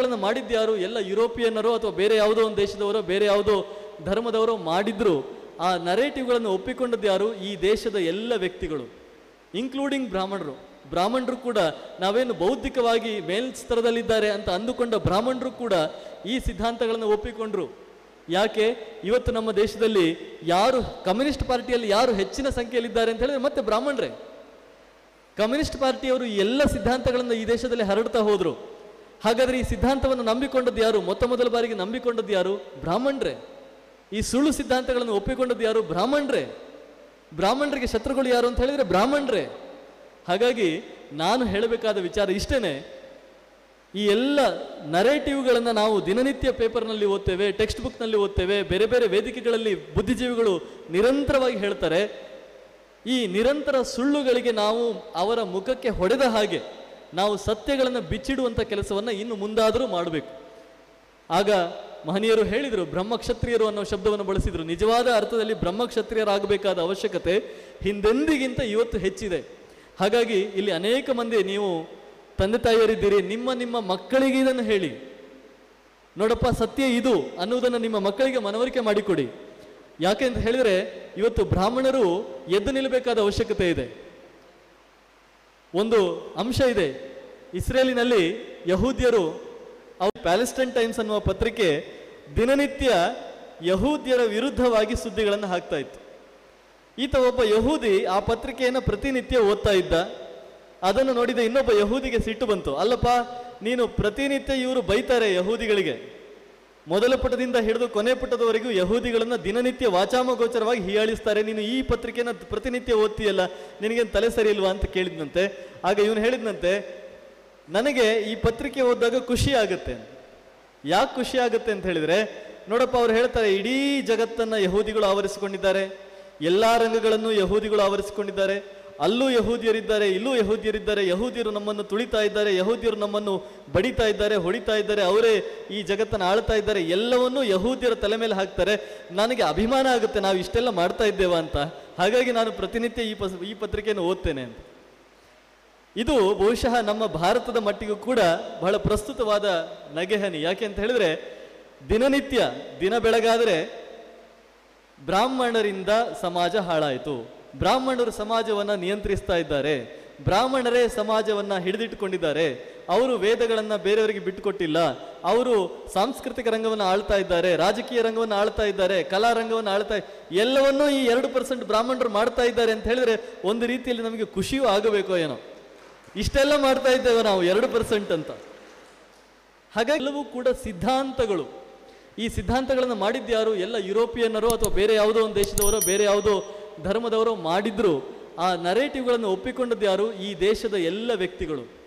ನರೇಟಿವ್ಗಳನ್ನು ಮಾಡಿದ್ಯಾರು ಎಲ್ಲ ಯುರೋಪಿಯನ್ನರೋ ಅಥವಾ ಬೇರೆ ಯಾವುದೋ ಒಂದು ದೇಶದವರೋ ಬೇರೆ ಯಾವುದೋ ಧರ್ಮದವರೋ ಮಾಡಿದ್ರು ಆ ನರೇಟಿವ್ಗಳನ್ನು ಒಪ್ಪಿಕೊಂಡದ್ದು ಯಾರು ಈ ದೇಶದ ಎಲ್ಲ ವ್ಯಕ್ತಿಗಳು ಇನ್ಕ್ಲೂಡಿಂಗ್ ಬ್ರಾಹ್ಮಣರು ಬ್ರಾಹ್ಮಣರು ಕೂಡ ನಾವೇನು ಬೌದ್ಧಿಕವಾಗಿ ಮೇಲ್ಸ್ತರದಲ್ಲಿದ್ದಾರೆ ಅಂತ ಅಂದುಕೊಂಡ ಬ್ರಾಹ್ಮಣರು ಕೂಡ ಈ ಸಿದ್ಧಾಂತಗಳನ್ನು ಒಪ್ಪಿಕೊಂಡ್ರು ಯಾಕೆ ಇವತ್ತು ನಮ್ಮ ದೇಶದಲ್ಲಿ ಯಾರು ಕಮ್ಯುನಿಸ್ಟ್ ಪಾರ್ಟಿಯಲ್ಲಿ ಯಾರು ಹೆಚ್ಚಿನ ಸಂಖ್ಯೆಯಲ್ಲಿದ್ದಾರೆ ಅಂತ ಹೇಳಿದ್ರೆ ಮತ್ತೆ ಬ್ರಾಹ್ಮಣರೇ ಕಮ್ಯುನಿಸ್ಟ್ ಪಾರ್ಟಿಯವರು ಈ ಎಲ್ಲ ಸಿದ್ಧಾಂತಗಳನ್ನು ಈ ದೇಶದಲ್ಲಿ ಹರಡ್ತಾ ಹೋದ್ರು ಹಾಗಾದ್ರೆ ಈ ಸಿದ್ಧಾಂತವನ್ನು ನಂಬಿಕೊಂಡದ್ದು ಯಾರು ಮೊತ್ತ ಮೊದಲ ಬಾರಿಗೆ ನಂಬಿಕೊಂಡದ್ದು ಯಾರು ಬ್ರಾಹ್ಮಣರೇ ಈ ಸುಳ್ಳು ಸಿದ್ಧಾಂತಗಳನ್ನು ಒಪ್ಪಿಕೊಂಡದ್ದು ಯಾರು ಬ್ರಾಹ್ಮಣರೇ ಬ್ರಾಹ್ಮಣರಿಗೆ ಶತ್ರುಗಳು ಯಾರು ಅಂತ ಹೇಳಿದ್ರೆ ಬ್ರಾಹ್ಮಣರೇ ಹಾಗಾಗಿ ನಾನು ಹೇಳಬೇಕಾದ ವಿಚಾರ ಇಷ್ಟೇನೆ ಈ ಎಲ್ಲ ನರೇಟಿವ್ಗಳನ್ನು ನಾವು ದಿನನಿತ್ಯ ಪೇಪರ್ನಲ್ಲಿ ಓದ್ತೇವೆ ಟೆಕ್ಸ್ಟ್ ಬುಕ್ನಲ್ಲಿ ಓದ್ತೇವೆ ಬೇರೆ ಬೇರೆ ವೇದಿಕೆಗಳಲ್ಲಿ ಬುದ್ಧಿಜೀವಿಗಳು ನಿರಂತರವಾಗಿ ಹೇಳ್ತಾರೆ ಈ ನಿರಂತರ ಸುಳ್ಳುಗಳಿಗೆ ನಾವು ಅವರ ಮುಖಕ್ಕೆ ಹೊಡೆದ ಹಾಗೆ ನಾವು ಸತ್ಯಗಳನ್ನು ಬಿಚ್ಚಿಡುವಂಥ ಕೆಲಸವನ್ನು ಇನ್ನು ಮುಂದಾದರೂ ಮಾಡಬೇಕು ಆಗ ಮಹನೀಯರು ಹೇಳಿದರು ಬ್ರಹ್ಮಕ್ಷತ್ರಿಯರು ಅನ್ನೋ ಶಬ್ದವನ್ನು ಬಳಸಿದರು ನಿಜವಾದ ಅರ್ಥದಲ್ಲಿ ಬ್ರಹ್ಮಕ್ಷತ್ರಿಯರಾಗಬೇಕಾದ ಅವಶ್ಯಕತೆ ಹಿಂದೆಂದಿಗಿಂತ ಇವತ್ತು ಹೆಚ್ಚಿದೆ ಹಾಗಾಗಿ ಇಲ್ಲಿ ಅನೇಕ ಮಂದಿ ನೀವು ತಂದೆ ತಾಯಿಯರಿದ್ದೀರಿ ನಿಮ್ಮ ನಿಮ್ಮ ಮಕ್ಕಳಿಗೆ ಇದನ್ನು ಹೇಳಿ ನೋಡಪ್ಪ ಸತ್ಯ ಇದು ಅನ್ನುವುದನ್ನು ನಿಮ್ಮ ಮಕ್ಕಳಿಗೆ ಮನವರಿಕೆ ಮಾಡಿಕೊಡಿ ಯಾಕೆ ಅಂತ ಹೇಳಿದರೆ ಇವತ್ತು ಬ್ರಾಹ್ಮಣರು ಎದ್ದು ನಿಲ್ಲಬೇಕಾದ ಅವಶ್ಯಕತೆ ಇದೆ ಒಂದು ಅಂಶ ಇದೆ ಇಸ್ರೇಲಿನಲ್ಲಿ ಯಹೂದ್ಯರು ಅವ್ರು ಪ್ಯಾಲೆಸ್ಟೈನ್ ಟೈಮ್ಸ್ ಅನ್ನುವ ಪತ್ರಿಕೆ ದಿನನಿತ್ಯ ಯಹೂದ್ಯರ ವಿರುದ್ಧವಾಗಿ ಸುದ್ದಿಗಳನ್ನು ಹಾಕ್ತಾ ಇತ್ತು ಈತ ಒಬ್ಬ ಯಹೂದಿ ಆ ಪತ್ರಿಕೆಯನ್ನು ಪ್ರತಿನಿತ್ಯ ಓದ್ತಾ ಇದ್ದ ಅದನ್ನು ನೋಡಿದ ಇನ್ನೊಬ್ಬ ಯಹೂದಿಗೆ ಸಿಟ್ಟು ಬಂತು ಅಲ್ಲಪ್ಪ ನೀನು ಪ್ರತಿನಿತ್ಯ ಇವರು ಬೈತಾರೆ ಯಹೂದಿಗಳಿಗೆ ಮೊದಲ ಪುಟದಿಂದ ಹಿಡಿದು ಕೊನೆ ಪುಟದವರೆಗೂ ಯಹೂದಿಗಳನ್ನ ದಿನನಿತ್ಯ ವಾಚಾಮಗೋಚರವಾಗಿ ಹೀಯಾಳಿಸ್ತಾರೆ ನೀನು ಈ ಪತ್ರಿಕೆನ ಪ್ರತಿನಿತ್ಯ ಓದ್ತೀಯಲ್ಲ ನಿನಗೇನು ತಲೆ ಸರಿ ಇಲ್ವಾ ಅಂತ ಕೇಳಿದ್ನಂತೆ ಆಗ ಇವನು ಹೇಳಿದ್ನಂತೆ ನನಗೆ ಈ ಪತ್ರಿಕೆ ಓದಿದಾಗ ಖುಷಿ ಆಗುತ್ತೆ ಯಾಕೆ ಖುಷಿ ಆಗುತ್ತೆ ಅಂತ ಹೇಳಿದ್ರೆ ನೋಡಪ್ಪ ಅವ್ರು ಹೇಳ್ತಾರೆ ಇಡೀ ಜಗತ್ತನ್ನ ಯಹೂದಿಗಳು ಆವರಿಸಿಕೊಂಡಿದ್ದಾರೆ ಎಲ್ಲಾ ರಂಗಗಳನ್ನು ಯಹೂದಿಗಳು ಆವರಿಸಿಕೊಂಡಿದ್ದಾರೆ ಅಲ್ಲೂ ಯಹೂದಿಯರಿದ್ದಾರೆ ಇಲ್ಲೂ ಯಹೂದಿಯರಿದ್ದಾರೆ ಯಹೂದಿಯರು ನಮ್ಮನ್ನು ತುಳಿತಾ ಇದ್ದಾರೆ ಯಹೂದಿಯರು ನಮ್ಮನ್ನು ಬಡಿತಾ ಇದ್ದಾರೆ ಹೊಡಿತಾ ಇದ್ದಾರೆ ಅವರೇ ಈ ಜಗತ್ತನ್ನು ಆಳ್ತಾ ಇದ್ದಾರೆ ಎಲ್ಲವನ್ನೂ ಯಹೂದಿಯರ ತಲೆ ಮೇಲೆ ಹಾಕ್ತಾರೆ ನನಗೆ ಅಭಿಮಾನ ಆಗುತ್ತೆ ನಾವು ಇಷ್ಟೆಲ್ಲ ಮಾಡ್ತಾ ಇದ್ದೇವಾ ಅಂತ ಹಾಗಾಗಿ ನಾನು ಪ್ರತಿನಿತ್ಯ ಈ ಪಸ್ ಈ ಪತ್ರಿಕೆಯನ್ನು ಓದ್ತೇನೆ ಅಂತ ಇದು ಬಹುಶಃ ನಮ್ಮ ಭಾರತದ ಮಟ್ಟಿಗೂ ಕೂಡ ಬಹಳ ಪ್ರಸ್ತುತವಾದ ನಗೆಹನಿ ಯಾಕೆ ಅಂತ ಹೇಳಿದ್ರೆ ದಿನನಿತ್ಯ ದಿನ ಬೆಳಗಾದರೆ ಬ್ರಾಹ್ಮಣರಿಂದ ಸಮಾಜ ಹಾಳಾಯಿತು ಬ್ರಾಹ್ಮಣರು ಸಮಾಜವನ್ನ ನಿಯಂತ್ರಿಸ್ತಾ ಇದ್ದಾರೆ ಬ್ರಾಹ್ಮಣರೇ ಸಮಾಜವನ್ನ ಹಿಡಿದಿಟ್ಟುಕೊಂಡಿದ್ದಾರೆ ಅವರು ವೇದಗಳನ್ನ ಬೇರೆಯವರಿಗೆ ಬಿಟ್ಟುಕೊಟ್ಟಿಲ್ಲ ಅವರು ಸಾಂಸ್ಕೃತಿಕ ರಂಗವನ್ನು ಆಳ್ತಾ ಇದ್ದಾರೆ ರಾಜಕೀಯ ರಂಗವನ್ನು ಆಳ್ತಾ ಇದ್ದಾರೆ ಕಲಾ ರಂಗವನ್ನು ಆಳ್ತಾ ಎಲ್ಲವನ್ನೂ ಈ ಎರಡು ಪರ್ಸೆಂಟ್ ಬ್ರಾಹ್ಮಣರು ಮಾಡ್ತಾ ಇದ್ದಾರೆ ಅಂತ ಹೇಳಿದ್ರೆ ಒಂದು ರೀತಿಯಲ್ಲಿ ನಮಗೆ ಖುಷಿಯೂ ಆಗಬೇಕೋ ಏನೋ ಇಷ್ಟೆಲ್ಲ ಮಾಡ್ತಾ ಇದ್ದೇವೆ ನಾವು ಎರಡು ಪರ್ಸೆಂಟ್ ಅಂತ ಹಾಗಾಗಿ ಎಲ್ಲವೂ ಕೂಡ ಸಿದ್ಧಾಂತಗಳು ಈ ಸಿದ್ಧಾಂತಗಳನ್ನು ಮಾಡಿದ್ಯಾರು ಎಲ್ಲ ಯುರೋಪಿಯನ್ನರೋ ಅಥವಾ ಬೇರೆ ಯಾವುದೋ ಒಂದು ದೇಶದವರೋ ಬೇರೆ ಯಾವುದೋ ಧರ್ಮದವರೋ ಮಾಡಿದ್ರು ಆ ನರೇಟಿವ್ಗಳನ್ನು ಒಪ್ಪಿಕೊಂಡದ್ದು ಯಾರು ಈ ದೇಶದ ಎಲ್ಲ ವ್ಯಕ್ತಿಗಳು